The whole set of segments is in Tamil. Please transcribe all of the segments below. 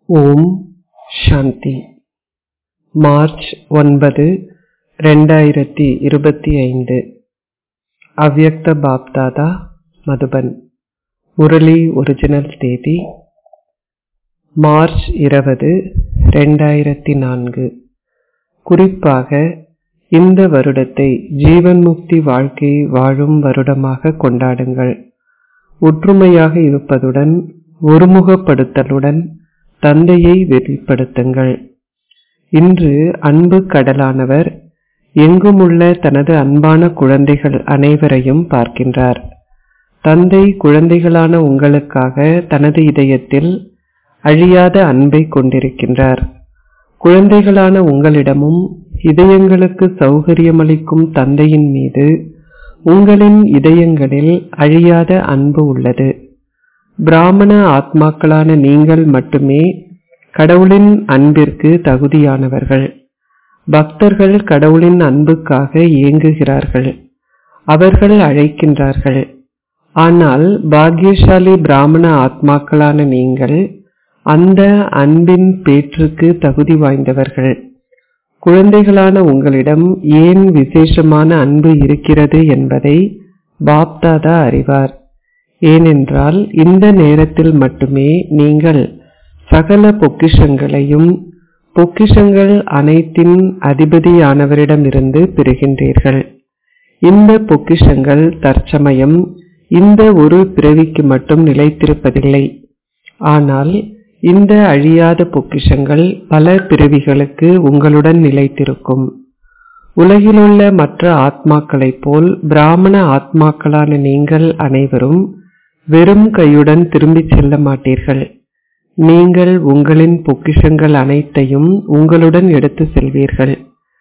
ஓம் சாந்தி மார்ச் ஒன்பது ரெண்டாயிரத்தி இருபத்தி ஐந்து அவ்யக்த பாப்தாதா மதுபன் முரளி ஒரிஜினல் தேதி மார்ச் இருபது ரெண்டாயிரத்தி நான்கு குறிப்பாக இந்த வருடத்தை ஜீவன் முக்தி வாழ்க்கையை வாழும் வருடமாக கொண்டாடுங்கள் ஒற்றுமையாக இருப்பதுடன் ஒருமுகப்படுத்தலுடன் தந்தையை வெளிப்படுத்துங்கள் இன்று அன்பு கடலானவர் எங்குமுள்ள தனது அன்பான குழந்தைகள் அனைவரையும் பார்க்கின்றார் தந்தை குழந்தைகளான உங்களுக்காக தனது இதயத்தில் அழியாத அன்பை கொண்டிருக்கின்றார் குழந்தைகளான உங்களிடமும் இதயங்களுக்கு சௌகரியமளிக்கும் தந்தையின் மீது உங்களின் இதயங்களில் அழியாத அன்பு உள்ளது பிராமண ஆத்மாக்களான நீங்கள் மட்டுமே கடவுளின் அன்பிற்கு தகுதியானவர்கள் பக்தர்கள் கடவுளின் அன்புக்காக ஏங்குகிறார்கள் அவர்கள் அழைக்கின்றார்கள் ஆனால் பாக்கியசாலி பிராமண ஆத்மாக்களான நீங்கள் அந்த அன்பின் பேற்றுக்கு தகுதி வாய்ந்தவர்கள் குழந்தைகளான உங்களிடம் ஏன் விசேஷமான அன்பு இருக்கிறது என்பதை பாப்தாதா அறிவார் ஏனென்றால் இந்த நேரத்தில் மட்டுமே நீங்கள் சகல பொக்கிஷங்களையும் பொக்கிஷங்கள் அனைத்தின் அதிபதியானவரிடமிருந்து பெறுகின்றீர்கள் இந்த பொக்கிஷங்கள் தற்சமயம் இந்த ஒரு பிறவிக்கு மட்டும் நிலைத்திருப்பதில்லை ஆனால் இந்த அழியாத பொக்கிஷங்கள் பல பிறவிகளுக்கு உங்களுடன் நிலைத்திருக்கும் உலகிலுள்ள மற்ற ஆத்மாக்களைப் போல் பிராமண ஆத்மாக்களான நீங்கள் அனைவரும் வெறும் கையுடன் திரும்பிச் செல்ல மாட்டீர்கள் நீங்கள் உங்களின் பொக்கிஷங்கள் அனைத்தையும் உங்களுடன் எடுத்து செல்வீர்கள்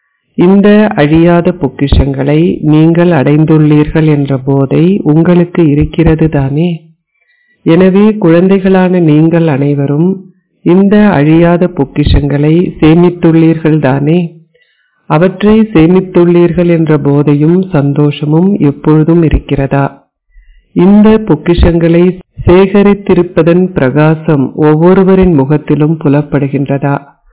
இந்த அழியாத பொக்கிஷங்களை நீங்கள் அடைந்துள்ளீர்கள் என்ற போதை உங்களுக்கு இருக்கிறது தானே எனவே குழந்தைகளான நீங்கள் அனைவரும் இந்த அழியாத பொக்கிஷங்களை சேமித்துள்ளீர்கள் தானே அவற்றை சேமித்துள்ளீர்கள் என்ற போதையும் சந்தோஷமும் எப்பொழுதும் இருக்கிறதா இந்த பொக்கிஷங்களை சேகரித்திருப்பதன் பிரகாசம் ஒவ்வொருவரின் முகத்திலும் புலப்படுகின்றதா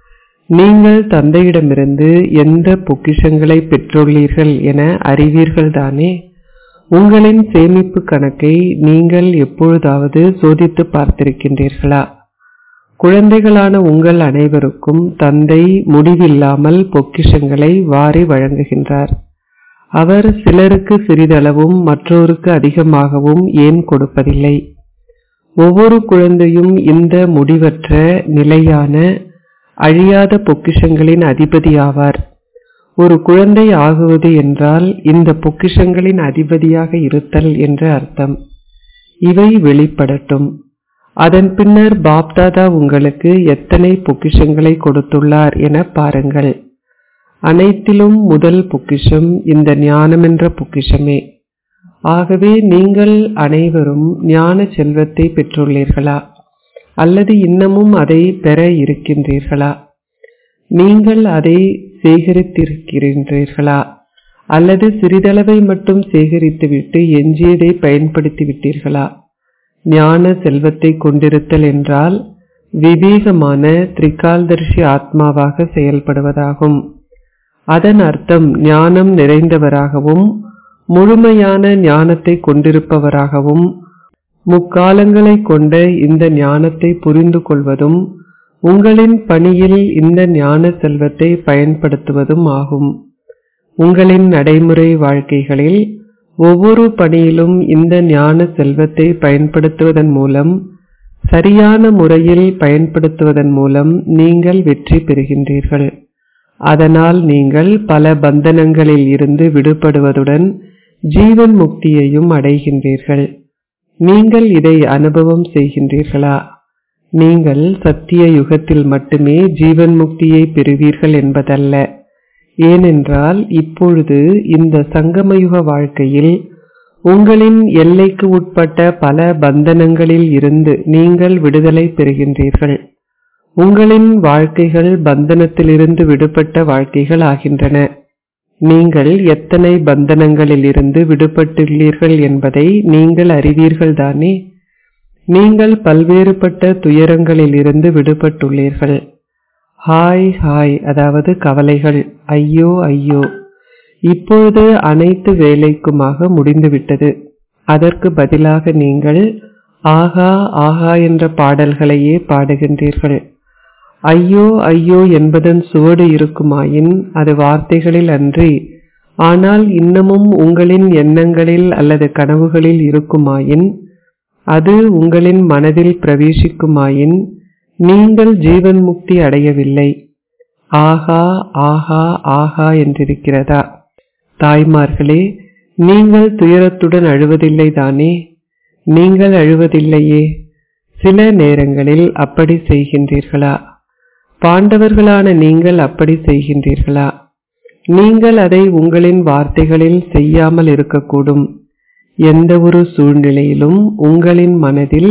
நீங்கள் தந்தையிடமிருந்து எந்த பொக்கிஷங்களை பெற்றுள்ளீர்கள் என அறிவீர்கள் தானே உங்களின் சேமிப்பு கணக்கை நீங்கள் எப்பொழுதாவது சோதித்து பார்த்திருக்கின்றீர்களா குழந்தைகளான உங்கள் அனைவருக்கும் தந்தை முடிவில்லாமல் பொக்கிஷங்களை வாரி வழங்குகின்றார் அவர் சிலருக்கு சிறிதளவும் மற்றோருக்கு அதிகமாகவும் ஏன் கொடுப்பதில்லை ஒவ்வொரு குழந்தையும் இந்த முடிவற்ற நிலையான அழியாத பொக்கிஷங்களின் அதிபதியாவார் ஒரு குழந்தை ஆகுவது என்றால் இந்த பொக்கிஷங்களின் அதிபதியாக இருத்தல் என்று அர்த்தம் இவை வெளிப்படட்டும் அதன் பின்னர் பாப்தாதா உங்களுக்கு எத்தனை பொக்கிஷங்களை கொடுத்துள்ளார் என பாருங்கள் அனைத்திலும் முதல் பொக்கிஷம் இந்த ஞானம் என்ற பொக்கிஷமே ஆகவே நீங்கள் அனைவரும் ஞான செல்வத்தை பெற்றுள்ளீர்களா அல்லது இன்னமும் அதை பெற இருக்கின்றீர்களா நீங்கள் அதை சேகரித்திருக்கின்றீர்களா அல்லது சிறிதளவை மட்டும் சேகரித்துவிட்டு எஞ்சியதை பயன்படுத்தி விட்டீர்களா ஞான செல்வத்தை கொண்டிருத்தல் என்றால் விவேகமான திரிகால்தர்ஷி ஆத்மாவாக செயல்படுவதாகும் அதன் அர்த்தம் ஞானம் நிறைந்தவராகவும் முழுமையான ஞானத்தை கொண்டிருப்பவராகவும் முக்காலங்களை கொண்ட இந்த ஞானத்தை புரிந்து கொள்வதும் உங்களின் பணியில் இந்த ஞான செல்வத்தை பயன்படுத்துவதும் ஆகும் உங்களின் நடைமுறை வாழ்க்கைகளில் ஒவ்வொரு பணியிலும் இந்த ஞான செல்வத்தை பயன்படுத்துவதன் மூலம் சரியான முறையில் பயன்படுத்துவதன் மூலம் நீங்கள் வெற்றி பெறுகின்றீர்கள் அதனால் நீங்கள் பல பந்தனங்களில் இருந்து விடுபடுவதுடன் ஜீவன் முக்தியையும் அடைகின்றீர்கள் நீங்கள் இதை அனுபவம் செய்கின்றீர்களா நீங்கள் சத்திய யுகத்தில் மட்டுமே ஜீவன் முக்தியை பெறுவீர்கள் என்பதல்ல ஏனென்றால் இப்பொழுது இந்த சங்கமயுக வாழ்க்கையில் உங்களின் எல்லைக்கு உட்பட்ட பல பந்தனங்களில் இருந்து நீங்கள் விடுதலை பெறுகின்றீர்கள் உங்களின் வாழ்க்கைகள் பந்தனத்திலிருந்து விடுபட்ட வாழ்க்கைகள் ஆகின்றன நீங்கள் எத்தனை பந்தனங்களில் இருந்து விடுபட்டுள்ளீர்கள் என்பதை நீங்கள் அறிவீர்கள் தானே நீங்கள் பல்வேறுபட்ட துயரங்களில் இருந்து விடுபட்டுள்ளீர்கள் ஹாய் ஹாய் அதாவது கவலைகள் ஐயோ ஐயோ இப்பொழுது அனைத்து வேலைக்குமாக முடிந்துவிட்டது அதற்கு பதிலாக நீங்கள் ஆகா ஆகா என்ற பாடல்களையே பாடுகின்றீர்கள் ஐயோ ஐயோ என்பதன் சுவடு இருக்குமாயின் அது வார்த்தைகளில் அன்றி ஆனால் இன்னமும் உங்களின் எண்ணங்களில் அல்லது கனவுகளில் இருக்குமாயின் அது உங்களின் மனதில் பிரவேசிக்குமாயின் நீங்கள் ஜீவன் முக்தி அடையவில்லை ஆகா ஆகா ஆகா என்றிருக்கிறதா தாய்மார்களே நீங்கள் துயரத்துடன் அழுவதில்லை தானே நீங்கள் அழுவதில்லையே சில நேரங்களில் அப்படி செய்கின்றீர்களா பாண்டவர்களான நீங்கள் அப்படி செய்கின்றீர்களா நீங்கள் அதை உங்களின் வார்த்தைகளில் செய்யாமல் இருக்கக்கூடும் எந்த ஒரு சூழ்நிலையிலும் உங்களின் மனதில்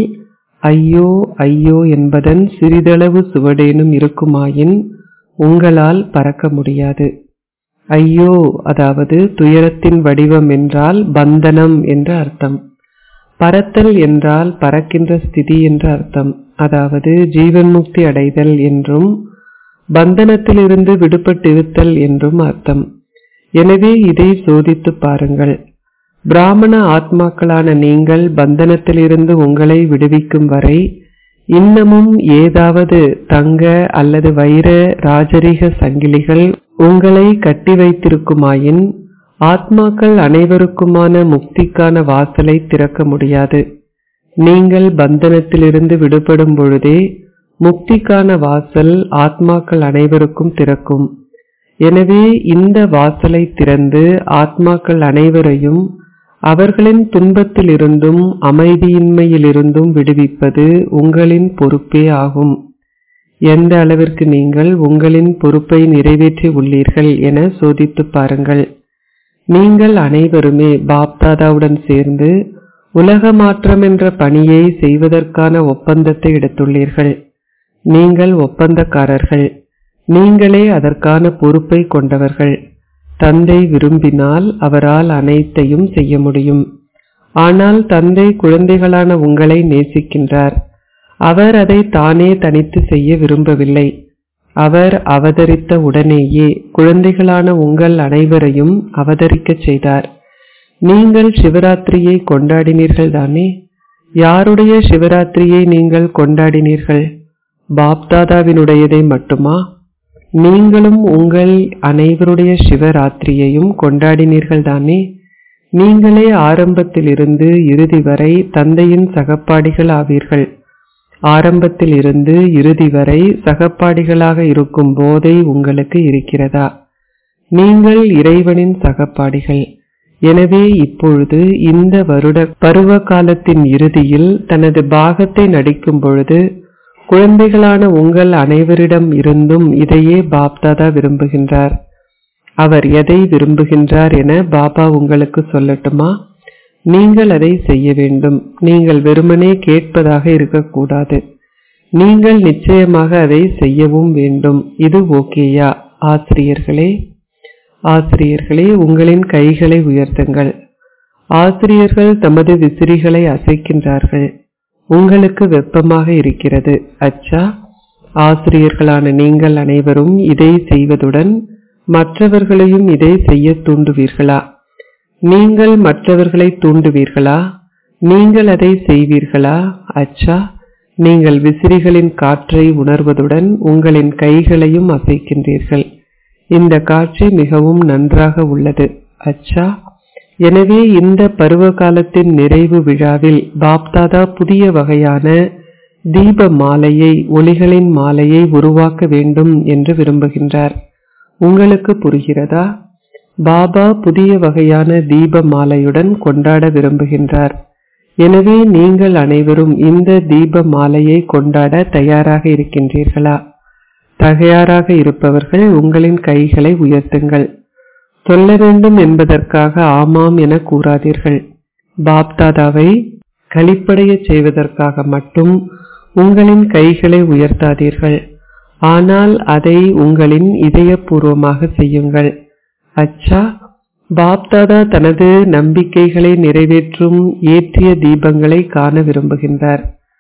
ஐயோ ஐயோ என்பதன் சிறிதளவு சுவடேனும் இருக்குமாயின் உங்களால் பறக்க முடியாது ஐயோ அதாவது துயரத்தின் வடிவம் என்றால் பந்தனம் என்ற அர்த்தம் பறத்தல் என்றால் பறக்கின்ற ஸ்திதி என்ற அர்த்தம் அதாவது ஜீவன் முக்தி அடைதல் என்றும் பந்தனத்திலிருந்து விடுபட்டிருத்தல் என்றும் அர்த்தம் எனவே இதை சோதித்து பாருங்கள் பிராமண ஆத்மாக்களான நீங்கள் பந்தனத்திலிருந்து உங்களை விடுவிக்கும் வரை இன்னமும் ஏதாவது தங்க அல்லது வைர ராஜரிக சங்கிலிகள் உங்களை கட்டி வைத்திருக்குமாயின் ஆத்மாக்கள் அனைவருக்குமான முக்திக்கான வாசலை திறக்க முடியாது நீங்கள் பந்தனத்திலிருந்து விடுபடும் பொழுதே முக்திக்கான வாசல் ஆத்மாக்கள் அனைவருக்கும் திறக்கும் எனவே இந்த வாசலை திறந்து ஆத்மாக்கள் அனைவரையும் அவர்களின் துன்பத்திலிருந்தும் அமைதியின்மையிலிருந்தும் விடுவிப்பது உங்களின் பொறுப்பே ஆகும் எந்த அளவிற்கு நீங்கள் உங்களின் பொறுப்பை நிறைவேற்றி உள்ளீர்கள் என சோதித்து பாருங்கள் நீங்கள் அனைவருமே பாப்தாதாவுடன் சேர்ந்து உலக மாற்றம் என்ற பணியை செய்வதற்கான ஒப்பந்தத்தை எடுத்துள்ளீர்கள் நீங்கள் ஒப்பந்தக்காரர்கள் நீங்களே அதற்கான பொறுப்பை கொண்டவர்கள் தந்தை விரும்பினால் அவரால் அனைத்தையும் செய்ய முடியும் ஆனால் தந்தை குழந்தைகளான உங்களை நேசிக்கின்றார் அவர் அதை தானே தனித்து செய்ய விரும்பவில்லை அவர் அவதரித்த உடனேயே குழந்தைகளான உங்கள் அனைவரையும் அவதரிக்கச் செய்தார் நீங்கள் சிவராத்திரியை கொண்டாடினீர்கள் தானே யாருடைய சிவராத்திரியை நீங்கள் கொண்டாடினீர்கள் பாப்தாதாவினுடையதை மட்டுமா நீங்களும் உங்கள் அனைவருடைய சிவராத்திரியையும் கொண்டாடினீர்கள் தானே நீங்களே ஆரம்பத்திலிருந்து இறுதி வரை தந்தையின் சகப்பாடிகள் ஆவீர்கள் ஆரம்பத்தில் இருந்து இறுதி வரை சகப்பாடிகளாக இருக்கும் போதை உங்களுக்கு இருக்கிறதா நீங்கள் இறைவனின் சகப்பாடிகள் எனவே இப்பொழுது இந்த வருட பருவ காலத்தின் இறுதியில் தனது பாகத்தை நடிக்கும் பொழுது குழந்தைகளான உங்கள் அனைவரிடம் இருந்தும் இதையே பாப்தாதா விரும்புகின்றார் அவர் எதை விரும்புகின்றார் என பாபா உங்களுக்கு சொல்லட்டுமா நீங்கள் அதை செய்ய வேண்டும் நீங்கள் வெறுமனே கேட்பதாக இருக்கக்கூடாது நீங்கள் நிச்சயமாக அதை செய்யவும் வேண்டும் இது ஓகேயா ஆசிரியர்களே ஆசிரியர்களே உங்களின் கைகளை உயர்த்துங்கள் ஆசிரியர்கள் தமது விசிறிகளை அசைக்கின்றார்கள் உங்களுக்கு வெப்பமாக இருக்கிறது அச்சா ஆசிரியர்களான நீங்கள் அனைவரும் இதை செய்வதுடன் மற்றவர்களையும் இதை செய்ய தூண்டுவீர்களா நீங்கள் மற்றவர்களை தூண்டுவீர்களா நீங்கள் அதை செய்வீர்களா அச்சா நீங்கள் விசிறிகளின் காற்றை உணர்வதுடன் உங்களின் கைகளையும் அசைக்கின்றீர்கள் இந்த காட்சி மிகவும் நன்றாக உள்ளது அச்சா எனவே இந்த பருவ காலத்தின் நிறைவு விழாவில் பாப்தாதா புதிய வகையான தீப மாலையை ஒளிகளின் மாலையை உருவாக்க வேண்டும் என்று விரும்புகின்றார் உங்களுக்கு புரிகிறதா பாபா புதிய வகையான தீப மாலையுடன் கொண்டாட விரும்புகின்றார் எனவே நீங்கள் அனைவரும் இந்த தீப மாலையை கொண்டாட தயாராக இருக்கின்றீர்களா தயாராக இருப்பவர்கள் உங்களின் கைகளை உயர்த்துங்கள் சொல்ல வேண்டும் என்பதற்காக ஆமாம் என கூறாதீர்கள் பாப்தாதாவை கழிப்படையச் செய்வதற்காக மட்டும் உங்களின் கைகளை உயர்த்தாதீர்கள் ஆனால் அதை உங்களின் இதயபூர்வமாக செய்யுங்கள் அச்சா பாப்தாதா தனது நம்பிக்கைகளை நிறைவேற்றும் ஏற்றிய தீபங்களை காண விரும்புகின்றார்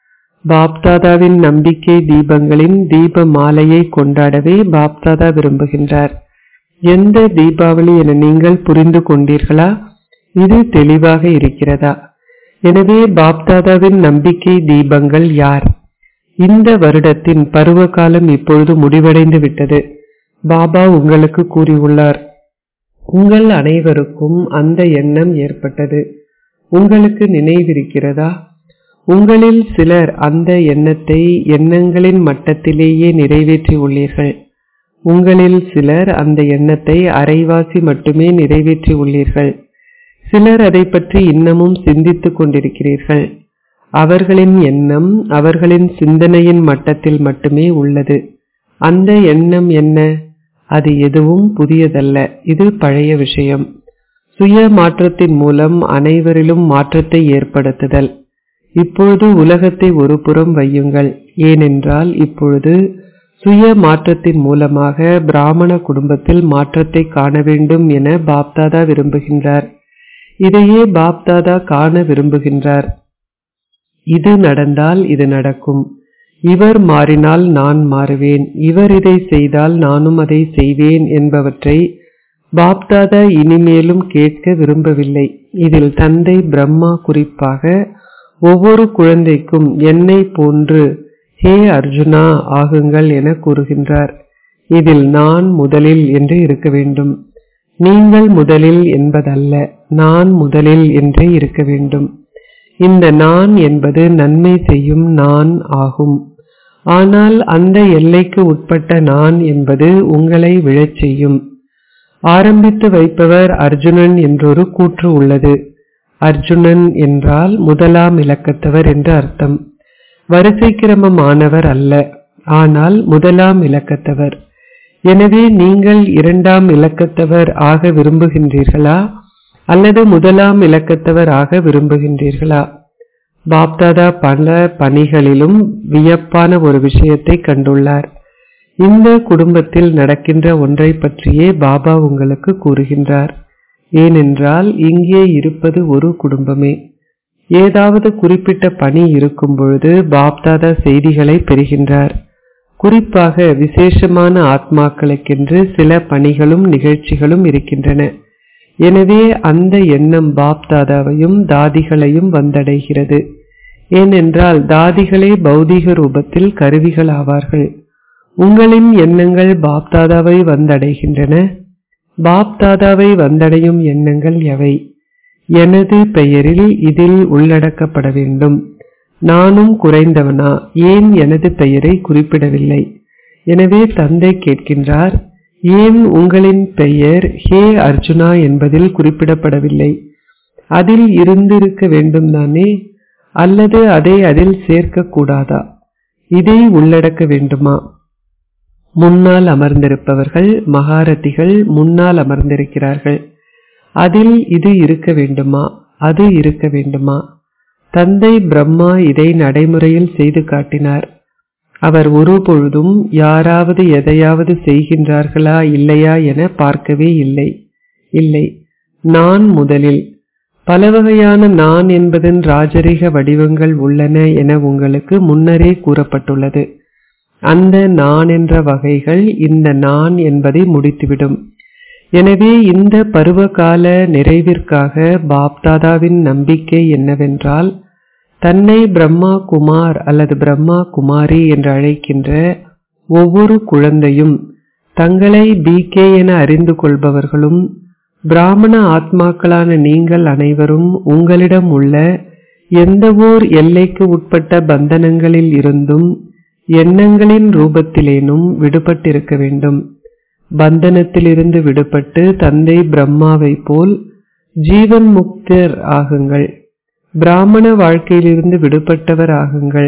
பாப்தாதாவின் நம்பிக்கை தீபங்களின் தீப மாலையை கொண்டாடவே பாப்தாதா விரும்புகின்றார் எந்த தீபாவளி என நீங்கள் புரிந்து கொண்டீர்களா இது தெளிவாக இருக்கிறதா எனவே பாப்தாதாவின் நம்பிக்கை தீபங்கள் யார் இந்த வருடத்தின் பருவ காலம் இப்பொழுது முடிவடைந்து விட்டது பாபா உங்களுக்கு கூறியுள்ளார் உங்கள் அனைவருக்கும் அந்த எண்ணம் ஏற்பட்டது உங்களுக்கு நினைவிருக்கிறதா உங்களில் சிலர் அந்த எண்ணத்தை எண்ணங்களின் மட்டத்திலேயே நிறைவேற்றி உள்ளீர்கள் உங்களில் சிலர் அந்த எண்ணத்தை அரைவாசி மட்டுமே நிறைவேற்றி உள்ளீர்கள் சிலர் அதை பற்றி இன்னமும் சிந்தித்துக் கொண்டிருக்கிறீர்கள் அவர்களின் எண்ணம் அவர்களின் சிந்தனையின் மட்டத்தில் மட்டுமே உள்ளது அந்த எண்ணம் என்ன அது எதுவும் புதியதல்ல இது பழைய விஷயம் சுய மாற்றத்தின் மூலம் அனைவரிலும் மாற்றத்தை ஏற்படுத்துதல் இப்பொழுது உலகத்தை ஒரு புறம் வையுங்கள் ஏனென்றால் இப்பொழுது சுய மாற்றத்தின் மூலமாக பிராமண குடும்பத்தில் மாற்றத்தை காண வேண்டும் என பாப்தாதா விரும்புகின்றார் இதையே பாப்தாதா காண விரும்புகின்றார் இது நடந்தால் இது நடக்கும் இவர் மாறினால் நான் மாறுவேன் இவர் இதை செய்தால் நானும் அதை செய்வேன் என்பவற்றை பாப்தாதா இனிமேலும் கேட்க விரும்பவில்லை இதில் தந்தை பிரம்மா குறிப்பாக ஒவ்வொரு குழந்தைக்கும் என்னை போன்று ஹே அர்ஜுனா ஆகுங்கள் என கூறுகின்றார் இதில் நான் முதலில் என்று இருக்க வேண்டும் நீங்கள் முதலில் என்பதல்ல நான் முதலில் என்றே இருக்க வேண்டும் இந்த நான் என்பது நன்மை செய்யும் நான் ஆகும் ஆனால் அந்த எல்லைக்கு உட்பட்ட நான் என்பது உங்களை விழச் செய்யும் ஆரம்பித்து வைப்பவர் அர்ஜுனன் என்றொரு கூற்று உள்ளது அர்ஜுனன் என்றால் முதலாம் இலக்கத்தவர் என்று அர்த்தம் வரிசை கிரமமானவர் அல்ல ஆனால் முதலாம் இலக்கத்தவர் எனவே நீங்கள் இரண்டாம் இலக்கத்தவர் ஆக விரும்புகின்றீர்களா அல்லது முதலாம் இலக்கத்தவர் ஆக விரும்புகின்றீர்களா பாப்தாதா பல பணிகளிலும் வியப்பான ஒரு விஷயத்தை கண்டுள்ளார் இந்த குடும்பத்தில் நடக்கின்ற ஒன்றை பற்றியே பாபா உங்களுக்கு கூறுகின்றார் ஏனென்றால் இங்கே இருப்பது ஒரு குடும்பமே ஏதாவது குறிப்பிட்ட பணி இருக்கும் பொழுது பாப்தாதா செய்திகளை பெறுகின்றார் குறிப்பாக விசேஷமான ஆத்மாக்களுக்கென்று சில பணிகளும் நிகழ்ச்சிகளும் இருக்கின்றன எனவே அந்த எண்ணம் பாப்தாதாவையும் தாதிகளையும் வந்தடைகிறது ஏனென்றால் தாதிகளே பௌதீக ரூபத்தில் கருவிகள் ஆவார்கள் உங்களின் எண்ணங்கள் பாப்தாதாவை வந்தடைகின்றன பாப்தாதாவை வந்தடையும் எண்ணங்கள் எவை எனது பெயரில் இதில் உள்ளடக்கப்பட வேண்டும் நானும் குறைந்தவனா ஏன் எனது பெயரை குறிப்பிடவில்லை எனவே தந்தை கேட்கின்றார் ஏன் உங்களின் பெயர் ஹே அர்ஜுனா என்பதில் குறிப்பிடப்படவில்லை அதில் இருந்திருக்க வேண்டும் தானே அல்லது அதை அதில் சேர்க்க கூடாதா இதை உள்ளடக்க வேண்டுமா முன்னால் அமர்ந்திருப்பவர்கள் மகாரதிகள் முன்னால் அமர்ந்திருக்கிறார்கள் அதில் இது இருக்க வேண்டுமா அது இருக்க வேண்டுமா தந்தை பிரம்மா இதை நடைமுறையில் செய்து காட்டினார் அவர் ஒருபொழுதும் யாராவது எதையாவது செய்கின்றார்களா இல்லையா என பார்க்கவே இல்லை இல்லை நான் முதலில் பல வகையான நான் என்பதன் ராஜரிக வடிவங்கள் உள்ளன என உங்களுக்கு முன்னரே கூறப்பட்டுள்ளது அந்த நான் என்ற வகைகள் இந்த நான் என்பதை முடித்துவிடும் எனவே இந்த பருவகால நிறைவிற்காக பாப்தாதாவின் நம்பிக்கை என்னவென்றால் தன்னை பிரம்மா குமார் அல்லது பிரம்மா குமாரி என்று அழைக்கின்ற ஒவ்வொரு குழந்தையும் தங்களை பிகே என அறிந்து கொள்பவர்களும் பிராமண ஆத்மாக்களான நீங்கள் அனைவரும் உங்களிடம் உள்ள எந்தவோர் எல்லைக்கு உட்பட்ட பந்தனங்களில் இருந்தும் எண்ணங்களின் ரூபத்திலேனும் விடுபட்டிருக்க வேண்டும் பந்தனத்திலிருந்து விடுபட்டு தந்தை பிரம்மாவை போல் ஜீவன் முக்தர் ஆகுங்கள் பிராமண வாழ்க்கையிலிருந்து விடுபட்டவர் ஆகுங்கள்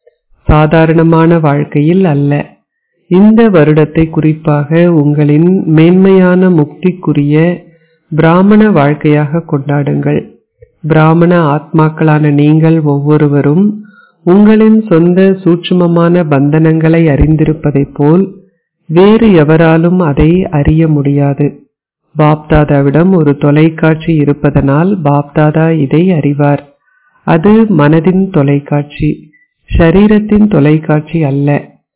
சாதாரணமான வாழ்க்கையில் அல்ல இந்த வருடத்தை குறிப்பாக உங்களின் மேன்மையான முக்திக்குரிய பிராமண வாழ்க்கையாக கொண்டாடுங்கள் பிராமண ஆத்மாக்களான நீங்கள் ஒவ்வொருவரும் உங்களின் சொந்த சூட்சுமமான பந்தனங்களை அறிந்திருப்பதைப் போல் வேறு எவராலும் அதை அறிய முடியாது பாப்தாதாவிடம் ஒரு தொலைக்காட்சி இருப்பதனால் பாப்தாதா இதை அறிவார் அது மனதின் தொலைக்காட்சி ஷரீரத்தின் தொலைக்காட்சி அல்ல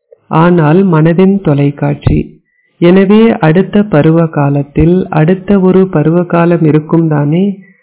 ஆனால் மனதின் தொலைக்காட்சி எனவே அடுத்த பருவ காலத்தில் அடுத்த ஒரு பருவ காலம் இருக்கும் தானே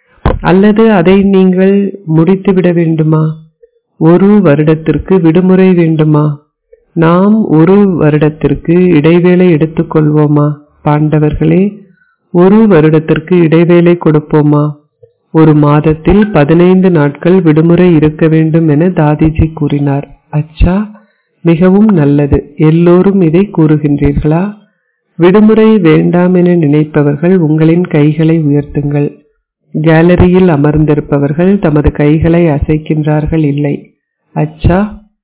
அல்லது அதை நீங்கள் முடித்துவிட வேண்டுமா ஒரு வருடத்திற்கு விடுமுறை வேண்டுமா நாம் ஒரு வருடத்திற்கு இடைவேளை எடுத்துக்கொள்வோமா பாண்டவர்களே ஒரு வருடத்திற்கு இடைவேளை கொடுப்போமா ஒரு மாதத்தில் பதினைந்து நாட்கள் விடுமுறை இருக்க வேண்டும் என தாதிஜி கூறினார் அச்சா மிகவும் நல்லது எல்லோரும் இதை கூறுகின்றீர்களா விடுமுறை வேண்டாம் என நினைப்பவர்கள் உங்களின் கைகளை உயர்த்துங்கள் கேலரியில் அமர்ந்திருப்பவர்கள் தமது கைகளை அசைக்கின்றார்கள் இல்லை அச்சா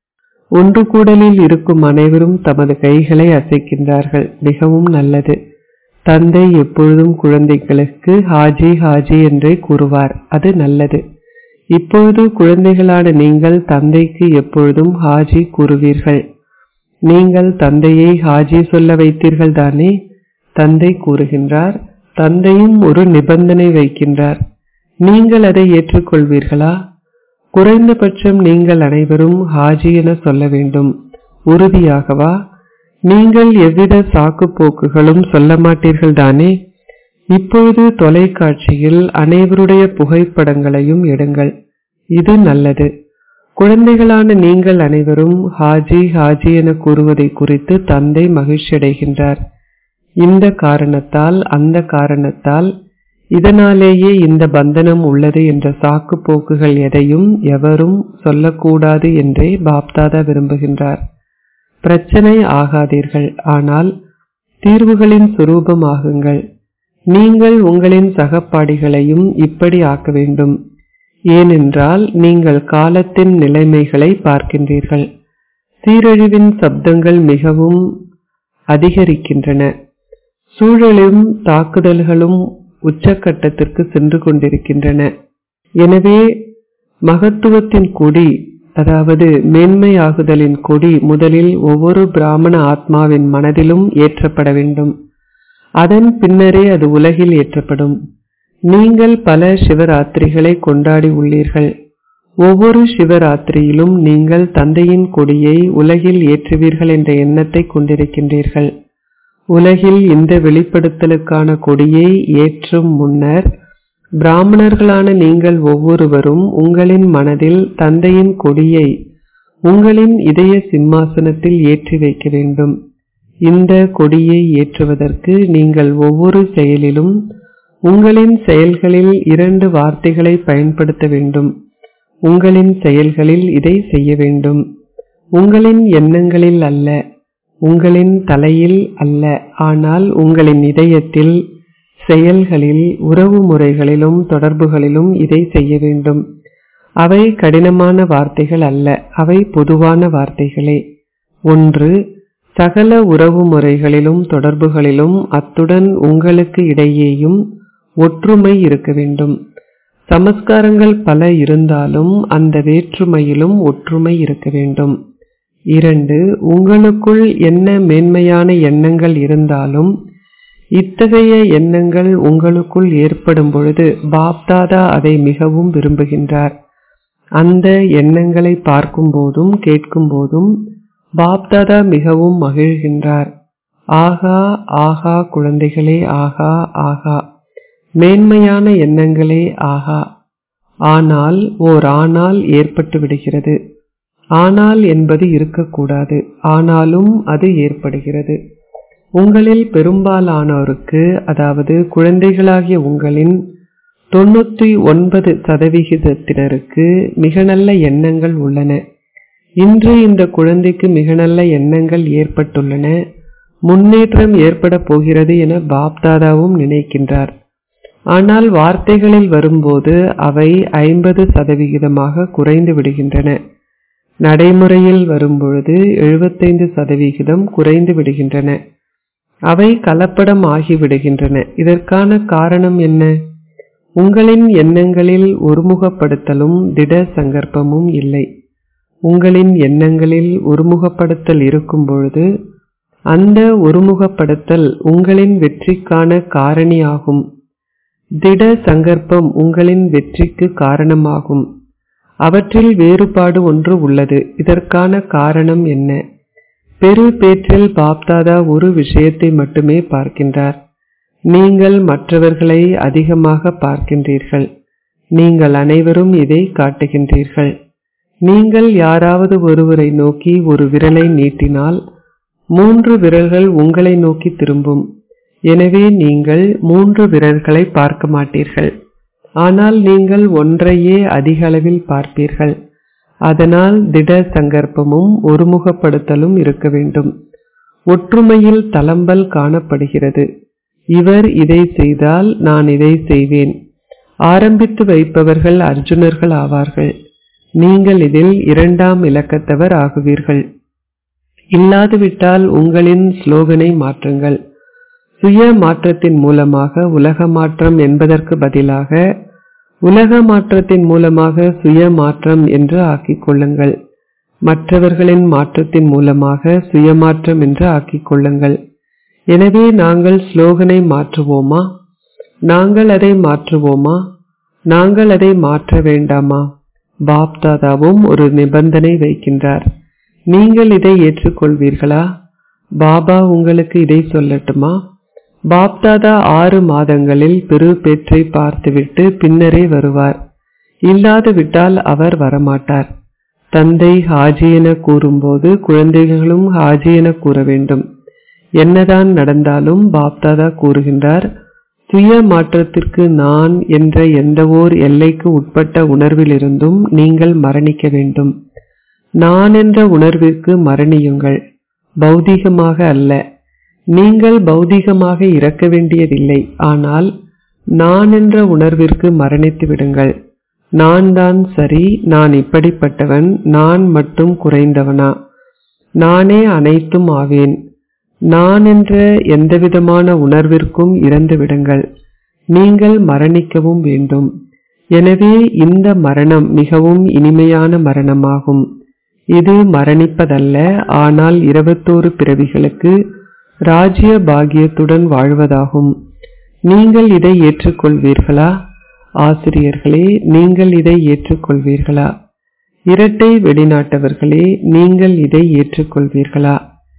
ஒன்று கூடலில் இருக்கும் அனைவரும் தமது கைகளை அசைக்கின்றார்கள் மிகவும் நல்லது தந்தை எப்பொழுதும் குழந்தைகளுக்கு ஹாஜி ஹாஜி என்றே கூறுவார் அது நல்லது இப்பொழுது குழந்தைகளான நீங்கள் தந்தைக்கு எப்பொழுதும் ஹாஜி கூறுவீர்கள் நீங்கள் தந்தையை ஹாஜி சொல்ல வைத்தீர்கள் தானே தந்தை கூறுகின்றார் தந்தையும் ஒரு நிபந்தனை வைக்கின்றார் நீங்கள் அதை ஏற்றுக்கொள்வீர்களா குறைந்தபட்சம் நீங்கள் அனைவரும் ஹாஜி என சொல்ல வேண்டும் உறுதியாகவா நீங்கள் எவ்வித சாக்கு போக்குகளும் சொல்ல மாட்டீர்கள் தானே இப்பொழுது தொலைக்காட்சியில் அனைவருடைய புகைப்படங்களையும் எடுங்கள் இது நல்லது குழந்தைகளான நீங்கள் அனைவரும் ஹாஜி ஹாஜி என கூறுவதை குறித்து தந்தை மகிழ்ச்சியடைகின்றார் இந்த காரணத்தால் அந்த காரணத்தால் இதனாலேயே இந்த பந்தனம் உள்ளது என்ற சாக்கு போக்குகள் எதையும் எவரும் சொல்லக்கூடாது என்றே பாப்தாதா விரும்புகின்றார் பிரச்சனை ஆகாதீர்கள் ஆனால் தீர்வுகளின் சுரூபம் ஆகுங்கள் நீங்கள் உங்களின் சகப்பாடிகளையும் இப்படி ஆக்க வேண்டும் ஏனென்றால் நீங்கள் காலத்தின் நிலைமைகளை பார்க்கின்றீர்கள் சீரழிவின் சப்தங்கள் மிகவும் அதிகரிக்கின்றன சூழலும் தாக்குதல்களும் உச்சக்கட்டத்திற்கு சென்று கொண்டிருக்கின்றன எனவே மகத்துவத்தின் கொடி அதாவது மேன்மையாகுதலின் கொடி முதலில் ஒவ்வொரு பிராமண ஆத்மாவின் மனதிலும் ஏற்றப்பட வேண்டும் அதன் பின்னரே அது உலகில் ஏற்றப்படும் நீங்கள் பல சிவராத்திரிகளை கொண்டாடி உள்ளீர்கள் ஒவ்வொரு சிவராத்திரியிலும் நீங்கள் தந்தையின் கொடியை உலகில் ஏற்றுவீர்கள் என்ற எண்ணத்தை கொண்டிருக்கின்றீர்கள் உலகில் இந்த வெளிப்படுத்தலுக்கான கொடியை ஏற்றும் முன்னர் பிராமணர்களான நீங்கள் ஒவ்வொருவரும் உங்களின் மனதில் தந்தையின் கொடியை உங்களின் இதய சிம்மாசனத்தில் ஏற்றி வைக்க வேண்டும் இந்த கொடியை ஏற்றுவதற்கு நீங்கள் ஒவ்வொரு செயலிலும் உங்களின் செயல்களில் இரண்டு வார்த்தைகளை பயன்படுத்த வேண்டும் உங்களின் செயல்களில் இதை செய்ய வேண்டும் உங்களின் எண்ணங்களில் அல்ல உங்களின் தலையில் அல்ல ஆனால் உங்களின் இதயத்தில் செயல்களில் உறவு முறைகளிலும் தொடர்புகளிலும் இதை செய்ய வேண்டும் அவை கடினமான வார்த்தைகள் அல்ல அவை பொதுவான வார்த்தைகளே ஒன்று சகல உறவு முறைகளிலும் தொடர்புகளிலும் அத்துடன் உங்களுக்கு இடையேயும் ஒற்றுமை இருக்க வேண்டும் சமஸ்காரங்கள் பல இருந்தாலும் அந்த வேற்றுமையிலும் ஒற்றுமை இருக்க வேண்டும் இரண்டு உங்களுக்குள் என்ன மேன்மையான எண்ணங்கள் இருந்தாலும் இத்தகைய எண்ணங்கள் உங்களுக்குள் ஏற்படும் பொழுது பாப்தாதா அதை மிகவும் விரும்புகின்றார் அந்த எண்ணங்களை பார்க்கும் போதும் கேட்கும் போதும் பாப்தாதா மிகவும் மகிழ்கின்றார் ஆகா ஆகா குழந்தைகளே ஆகா ஆகா மேன்மையான எண்ணங்களே ஆகா ஆனால் ஓர் ஆனால் ஏற்பட்டு விடுகிறது ஆனால் என்பது இருக்கக்கூடாது ஆனாலும் அது ஏற்படுகிறது உங்களில் பெரும்பாலானோருக்கு அதாவது குழந்தைகளாகிய உங்களின் தொண்ணூத்தி ஒன்பது சதவிகிதத்தினருக்கு மிக நல்ல எண்ணங்கள் உள்ளன இன்று இந்த குழந்தைக்கு மிக நல்ல எண்ணங்கள் ஏற்பட்டுள்ளன முன்னேற்றம் ஏற்பட போகிறது என பாப்தாதாவும் நினைக்கின்றார் ஆனால் வார்த்தைகளில் வரும்போது அவை ஐம்பது சதவிகிதமாக குறைந்து விடுகின்றன நடைமுறையில் வரும்பொழுது எழுபத்தைந்து சதவிகிதம் குறைந்து விடுகின்றன அவை கலப்படம் ஆகிவிடுகின்றன இதற்கான காரணம் என்ன உங்களின் எண்ணங்களில் ஒருமுகப்படுத்தலும் திட சங்கற்பமும் இல்லை உங்களின் எண்ணங்களில் ஒருமுகப்படுத்தல் இருக்கும் பொழுது அந்த ஒருமுகப்படுத்தல் உங்களின் வெற்றிக்கான காரணியாகும் திட சங்கற்பம் உங்களின் வெற்றிக்கு காரணமாகும் அவற்றில் வேறுபாடு ஒன்று உள்ளது இதற்கான காரணம் என்ன பெரு பேற்றில் பாப்தாதா ஒரு விஷயத்தை மட்டுமே பார்க்கின்றார் நீங்கள் மற்றவர்களை அதிகமாக பார்க்கின்றீர்கள் நீங்கள் அனைவரும் இதை காட்டுகின்றீர்கள் நீங்கள் யாராவது ஒருவரை நோக்கி ஒரு விரலை நீட்டினால் மூன்று விரல்கள் உங்களை நோக்கி திரும்பும் எனவே நீங்கள் மூன்று விரல்களை பார்க்க மாட்டீர்கள் ஆனால் நீங்கள் ஒன்றையே அதிக அளவில் பார்ப்பீர்கள் அதனால் திட சங்கற்பமும் ஒருமுகப்படுத்தலும் இருக்க வேண்டும் ஒற்றுமையில் தளம்பல் காணப்படுகிறது இவர் இதை செய்தால் நான் இதை செய்வேன் ஆரம்பித்து வைப்பவர்கள் அர்ஜுனர்கள் ஆவார்கள் நீங்கள் இதில் இரண்டாம் இலக்கத்தவர் ஆகுவீர்கள் இல்லாதுவிட்டால் உங்களின் ஸ்லோகனை மாற்றுங்கள் சுய மாற்றத்தின் மூலமாக உலக மாற்றம் என்பதற்கு பதிலாக உலக மாற்றத்தின் மூலமாக சுய மாற்றம் என்று ஆக்கிக் கொள்ளுங்கள் மற்றவர்களின் மாற்றத்தின் மூலமாக சுய மாற்றம் என்று ஆக்கிக் கொள்ளுங்கள் எனவே நாங்கள் ஸ்லோகனை மாற்றுவோமா நாங்கள் அதை மாற்றுவோமா நாங்கள் அதை மாற்ற வேண்டாமா பாப்தாதாவும் ஒரு நிபந்தனை வைக்கின்றார் நீங்கள் இதை ஏற்றுக்கொள்வீர்களா பாபா உங்களுக்கு இதை சொல்லட்டுமா பாப்தாதா ஆறு மாதங்களில் பெரு பெற்றை பார்த்துவிட்டு பின்னரே வருவார் இல்லாது விட்டால் அவர் வரமாட்டார் தந்தை ஹாஜி என கூறும்போது குழந்தைகளும் ஹாஜி என கூற வேண்டும் என்னதான் நடந்தாலும் பாப்தாதா கூறுகின்றார் சுய மாற்றத்திற்கு நான் என்ற எந்த ஓர் எல்லைக்கு உட்பட்ட உணர்விலிருந்தும் நீங்கள் மரணிக்க வேண்டும் நான் என்ற உணர்விற்கு மரணியுங்கள் பௌதீகமாக அல்ல நீங்கள் பௌதீகமாக இறக்க வேண்டியதில்லை ஆனால் நான் என்ற உணர்விற்கு மரணித்து விடுங்கள் நான் தான் சரி நான் இப்படிப்பட்டவன் நான் மட்டும் குறைந்தவனா நானே அனைத்தும் ஆவேன் நான் என்ற எந்தவிதமான உணர்விற்கும் இறந்து விடுங்கள் நீங்கள் மரணிக்கவும் வேண்டும் எனவே இந்த மரணம் மிகவும் இனிமையான மரணமாகும் இது மரணிப்பதல்ல ஆனால் இருபத்தோரு பிறவிகளுக்கு ராஜ்ய பாகியத்துடன் வாழ்வதாகும் நீங்கள் இதை ஏற்றுக்கொள்வீர்களா ஆசிரியர்களே நீங்கள் இதை ஏற்றுக்கொள்வீர்களா இரட்டை வெளிநாட்டவர்களே நீங்கள் இதை ஏற்றுக்கொள்வீர்களா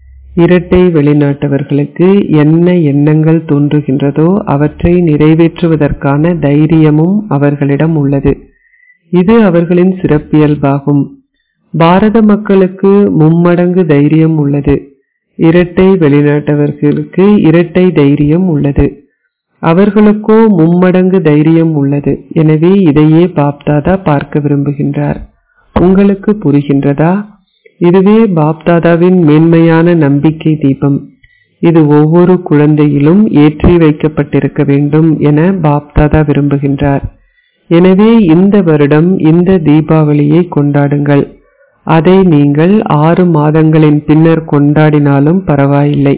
இரட்டை வெளிநாட்டவர்களுக்கு என்ன எண்ணங்கள் தோன்றுகின்றதோ அவற்றை நிறைவேற்றுவதற்கான தைரியமும் அவர்களிடம் உள்ளது இது அவர்களின் சிறப்பியல்பாகும் பாரத மக்களுக்கு மும்மடங்கு தைரியம் உள்ளது இரட்டை வெளிநாட்டவர்களுக்கு இரட்டை தைரியம் உள்ளது அவர்களுக்கோ மும்மடங்கு தைரியம் உள்ளது எனவே இதையே பாப்தாதா பார்க்க விரும்புகின்றார் உங்களுக்கு புரிகின்றதா இதுவே பாப்தாதாவின் மேன்மையான நம்பிக்கை தீபம் இது ஒவ்வொரு குழந்தையிலும் ஏற்றி வைக்கப்பட்டிருக்க வேண்டும் என பாப்தாதா விரும்புகின்றார் எனவே இந்த வருடம் இந்த தீபாவளியை கொண்டாடுங்கள் அதை நீங்கள் ஆறு மாதங்களின் பின்னர் கொண்டாடினாலும் பரவாயில்லை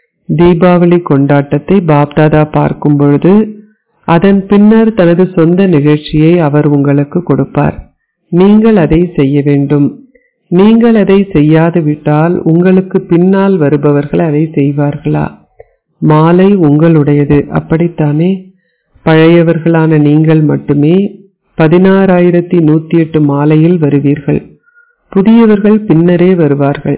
தீபாவளி கொண்டாட்டத்தை பாப்தாதா பார்க்கும் பொழுது அதன் பின்னர் தனது சொந்த நிகழ்ச்சியை அவர் உங்களுக்கு கொடுப்பார் நீங்கள் அதை செய்ய வேண்டும் நீங்கள் அதை செய்யாது விட்டால் உங்களுக்கு பின்னால் வருபவர்கள் அதை செய்வார்களா மாலை உங்களுடையது அப்படித்தானே பழையவர்களான நீங்கள் மட்டுமே பதினாறாயிரத்தி நூத்தி எட்டு மாலையில் வருவீர்கள் புதியவர்கள் பின்னரே வருவார்கள்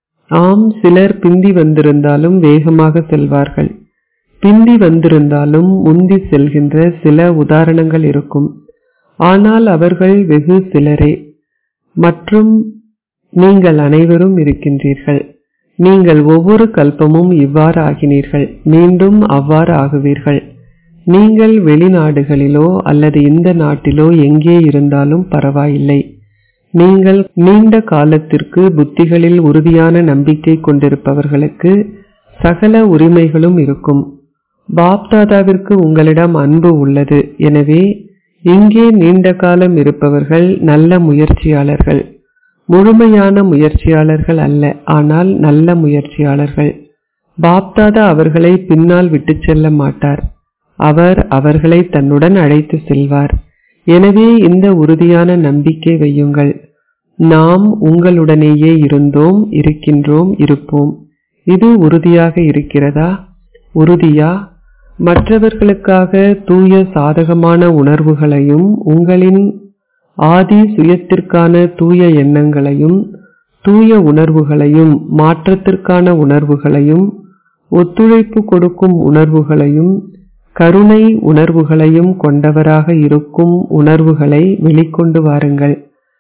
ஆம் சிலர் பிந்தி வந்திருந்தாலும் வேகமாக செல்வார்கள் பிந்தி வந்திருந்தாலும் முந்தி செல்கின்ற சில உதாரணங்கள் இருக்கும் ஆனால் அவர்கள் வெகு சிலரே மற்றும் நீங்கள் அனைவரும் இருக்கின்றீர்கள் நீங்கள் ஒவ்வொரு கல்பமும் இவ்வாறு ஆகினீர்கள் மீண்டும் அவ்வாறு ஆகுவீர்கள் நீங்கள் வெளிநாடுகளிலோ அல்லது இந்த நாட்டிலோ எங்கே இருந்தாலும் பரவாயில்லை நீங்கள் நீண்ட காலத்திற்கு புத்திகளில் உறுதியான நம்பிக்கை கொண்டிருப்பவர்களுக்கு சகல உரிமைகளும் இருக்கும் பாப்தாதாவிற்கு உங்களிடம் அன்பு உள்ளது எனவே இங்கே நீண்ட காலம் இருப்பவர்கள் நல்ல முயற்சியாளர்கள் முழுமையான முயற்சியாளர்கள் அல்ல ஆனால் நல்ல முயற்சியாளர்கள் பாப்தாதா அவர்களை பின்னால் விட்டுச் செல்ல மாட்டார் அவர் அவர்களை தன்னுடன் அழைத்து செல்வார் எனவே இந்த உறுதியான நம்பிக்கை வையுங்கள் நாம் உங்களுடனேயே இருந்தோம் இருக்கின்றோம் இருப்போம் இது உறுதியாக இருக்கிறதா உறுதியா மற்றவர்களுக்காக தூய சாதகமான உணர்வுகளையும் உங்களின் ஆதி சுயத்திற்கான தூய எண்ணங்களையும் தூய உணர்வுகளையும் மாற்றத்திற்கான உணர்வுகளையும் ஒத்துழைப்பு கொடுக்கும் உணர்வுகளையும் கருணை உணர்வுகளையும் கொண்டவராக இருக்கும் உணர்வுகளை வெளிக்கொண்டு வாருங்கள்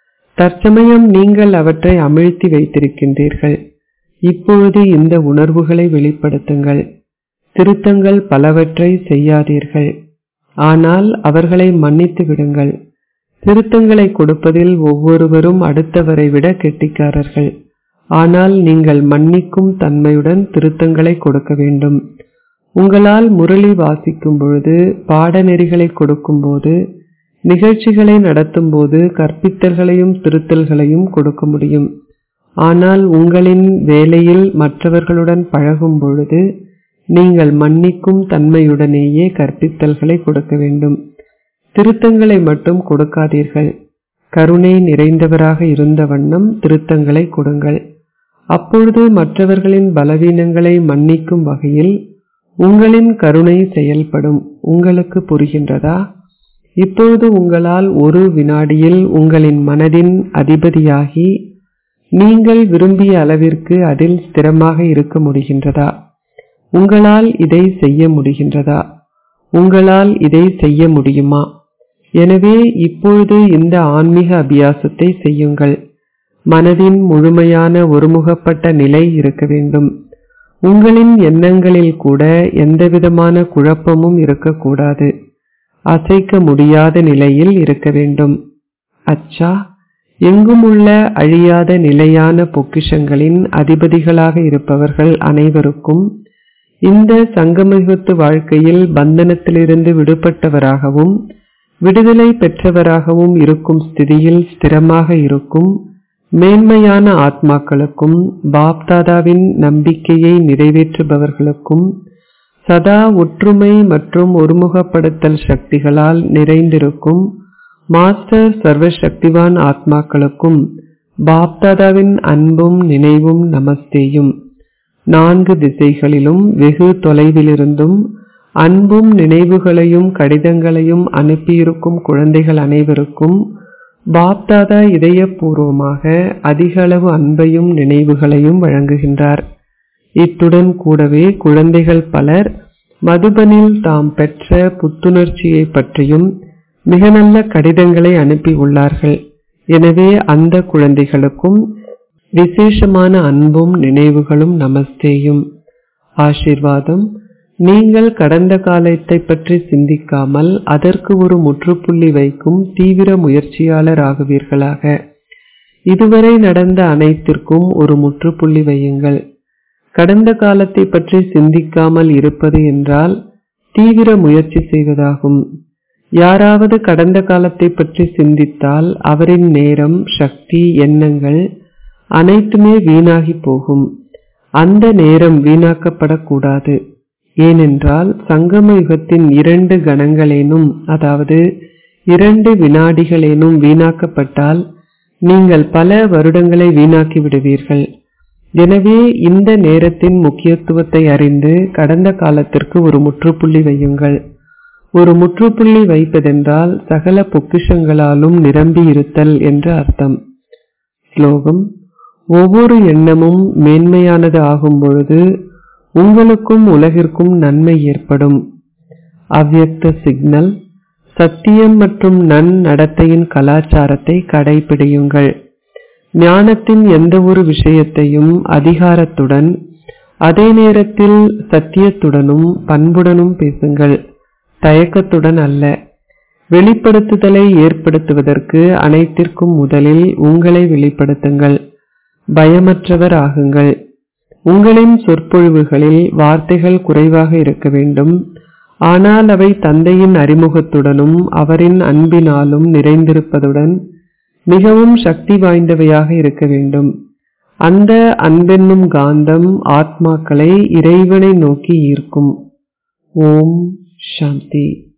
தற்சமயம் நீங்கள் அவற்றை அமிழ்த்தி வைத்திருக்கின்றீர்கள் இப்பொழுது இந்த உணர்வுகளை வெளிப்படுத்துங்கள் திருத்தங்கள் பலவற்றை செய்யாதீர்கள் ஆனால் அவர்களை மன்னித்து விடுங்கள் திருத்தங்களை கொடுப்பதில் ஒவ்வொருவரும் அடுத்தவரை விட கெட்டிக்காரர்கள் ஆனால் நீங்கள் மன்னிக்கும் தன்மையுடன் திருத்தங்களை கொடுக்க வேண்டும் உங்களால் முரளி வாசிக்கும் பொழுது பாடநெறிகளை கொடுக்கும்போது நிகழ்ச்சிகளை நடத்தும் போது கற்பித்தல்களையும் திருத்தல்களையும் கொடுக்க முடியும் ஆனால் உங்களின் வேலையில் மற்றவர்களுடன் பழகும் பொழுது நீங்கள் மன்னிக்கும் தன்மையுடனேயே கற்பித்தல்களை கொடுக்க வேண்டும் திருத்தங்களை மட்டும் கொடுக்காதீர்கள் கருணை நிறைந்தவராக இருந்த வண்ணம் திருத்தங்களை கொடுங்கள் அப்பொழுது மற்றவர்களின் பலவீனங்களை மன்னிக்கும் வகையில் உங்களின் கருணை செயல்படும் உங்களுக்கு புரிகின்றதா இப்பொழுது உங்களால் ஒரு வினாடியில் உங்களின் மனதின் அதிபதியாகி நீங்கள் விரும்பிய அளவிற்கு அதில் ஸ்திரமாக இருக்க முடிகின்றதா உங்களால் இதை செய்ய முடிகின்றதா உங்களால் இதை செய்ய முடியுமா எனவே இப்பொழுது இந்த ஆன்மீக அபியாசத்தை செய்யுங்கள் மனதின் முழுமையான ஒருமுகப்பட்ட நிலை இருக்க வேண்டும் உங்களின் எண்ணங்களில் கூட எந்தவிதமான குழப்பமும் இருக்கக்கூடாது அசைக்க முடியாத நிலையில் இருக்க வேண்டும் அச்சா எங்குமுள்ள அழியாத நிலையான பொக்கிஷங்களின் அதிபதிகளாக இருப்பவர்கள் அனைவருக்கும் இந்த சங்கமயுகத்து வாழ்க்கையில் பந்தனத்திலிருந்து விடுபட்டவராகவும் விடுதலை பெற்றவராகவும் இருக்கும் ஸ்திதியில் ஸ்திரமாக இருக்கும் மேன்மையான ஆத்மாக்களுக்கும் பாப்தாதாவின் நம்பிக்கையை நிறைவேற்றுபவர்களுக்கும் சதா ஒற்றுமை மற்றும் ஒருமுகப்படுத்தல் சக்திகளால் நிறைந்திருக்கும் மாஸ்டர் சர்வசக்திவான் ஆத்மாக்களுக்கும் பாப்தாதாவின் அன்பும் நினைவும் நமஸ்தேயும் நான்கு திசைகளிலும் வெகு தொலைவிலிருந்தும் அன்பும் நினைவுகளையும் கடிதங்களையும் அனுப்பியிருக்கும் குழந்தைகள் அனைவருக்கும் பாப்தாதா இதயபூர்வமாக அதிக அளவு அன்பையும் நினைவுகளையும் வழங்குகின்றார் இத்துடன் கூடவே குழந்தைகள் பலர் மதுபனில் தாம் பெற்ற புத்துணர்ச்சியை பற்றியும் மிக நல்ல கடிதங்களை அனுப்பி உள்ளார்கள் எனவே அந்த குழந்தைகளுக்கும் விசேஷமான அன்பும் நினைவுகளும் நமஸ்தேயும் ஆசிர்வாதம் நீங்கள் கடந்த காலத்தை பற்றி சிந்திக்காமல் அதற்கு ஒரு முற்றுப்புள்ளி வைக்கும் தீவிர முயற்சியாளர் ஆகுவீர்களாக இதுவரை நடந்த அனைத்திற்கும் ஒரு முற்றுப்புள்ளி வையுங்கள் கடந்த காலத்தை பற்றி சிந்திக்காமல் இருப்பது என்றால் தீவிர முயற்சி செய்வதாகும் யாராவது கடந்த காலத்தை பற்றி சிந்தித்தால் அவரின் நேரம் சக்தி எண்ணங்கள் அனைத்துமே வீணாகி போகும் அந்த நேரம் வீணாக்கப்படக்கூடாது ஏனென்றால் சங்கம யுகத்தின் இரண்டு கணங்களேனும் அதாவது இரண்டு வினாடிகளேனும் வீணாக்கப்பட்டால் நீங்கள் பல வருடங்களை வீணாக்கி விடுவீர்கள் எனவே இந்த நேரத்தின் முக்கியத்துவத்தை அறிந்து கடந்த காலத்திற்கு ஒரு முற்றுப்புள்ளி வையுங்கள் ஒரு முற்றுப்புள்ளி வைப்பதென்றால் சகல பொக்கிஷங்களாலும் நிரம்பி இருத்தல் என்று அர்த்தம் ஸ்லோகம் ஒவ்வொரு எண்ணமும் மேன்மையானது ஆகும் பொழுது உங்களுக்கும் உலகிற்கும் நன்மை ஏற்படும் அவ்யக்த சிக்னல் சத்தியம் மற்றும் நன்னடத்தையின் கலாச்சாரத்தை கடைபிடியுங்கள் ஞானத்தின் எந்த ஒரு விஷயத்தையும் அதிகாரத்துடன் அதே நேரத்தில் சத்தியத்துடனும் பண்புடனும் பேசுங்கள் தயக்கத்துடன் அல்ல வெளிப்படுத்துதலை ஏற்படுத்துவதற்கு அனைத்திற்கும் முதலில் உங்களை வெளிப்படுத்துங்கள் பயமற்றவர் ஆகுங்கள் உங்களின் சொற்பொழிவுகளில் வார்த்தைகள் குறைவாக இருக்க வேண்டும் ஆனால் அவை தந்தையின் அறிமுகத்துடனும் அவரின் அன்பினாலும் நிறைந்திருப்பதுடன் மிகவும் சக்தி வாய்ந்தவையாக இருக்க வேண்டும் அந்த அன்பென்னும் காந்தம் ஆத்மாக்களை இறைவனை நோக்கி ஈர்க்கும் ஓம் சாந்தி